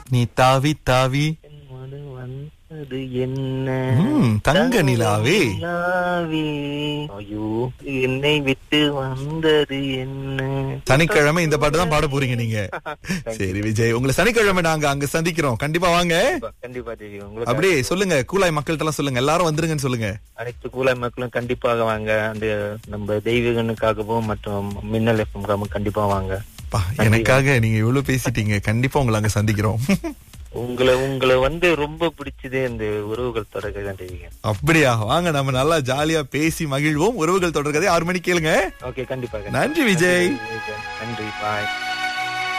நீ தாவி தாவி என் மனு வந்தது என்ன ம், தங்க நிலாவே. நிலாவே ஐயோ என்னை விட்டு வந்தது என்ன சனிக்கிழமை இந்த பாட்டு தான் பாட போறீங்க நீங்க சரி விஜய் உங்களை சனிக்கிழமை நாங்க அங்க சந்திக்கிறோம் கண்டிப்பா வாங்க கண்டிப்பா, கண்டிப்பா தேவி உங்களுக்கு அப்படியே சொல்லுங்க கூலாய் மக்கள்கிட்ட எல்லாம் சொல்லுங்க எல்லாரும் வந்துருங்கன்னு சொல்லுங்க அனைத்து கூலாய் மக்களும் கண்டிப்பாக வாங்க அந்த நம்ம தெய்வீகனுக்காகவும் மற்றும் மின்னல் எஃப்எம்காகவும் கண்டிப்பா வாங்க பா, எனக்காக நீங்க இவ்வளவு பேசிட்டீங்க கண்டிப்பா உங்களை அங்க சந்திக்கிறோம் உங்களை உங்களை வந்து ரொம்ப பிடிச்சதே இந்த உறவுகள் தொடர்கை தான் தேவிங்க அப்படியா வாங்க நம்ம நல்லா ஜாலியா பேசி மகிழ்வோம் உறவுகள் தொடர்கதை ஆறு மணிக்கு கேளுங்க ஓகே கண்டிப்பா நன்றி விஜய் நன்றி பாய்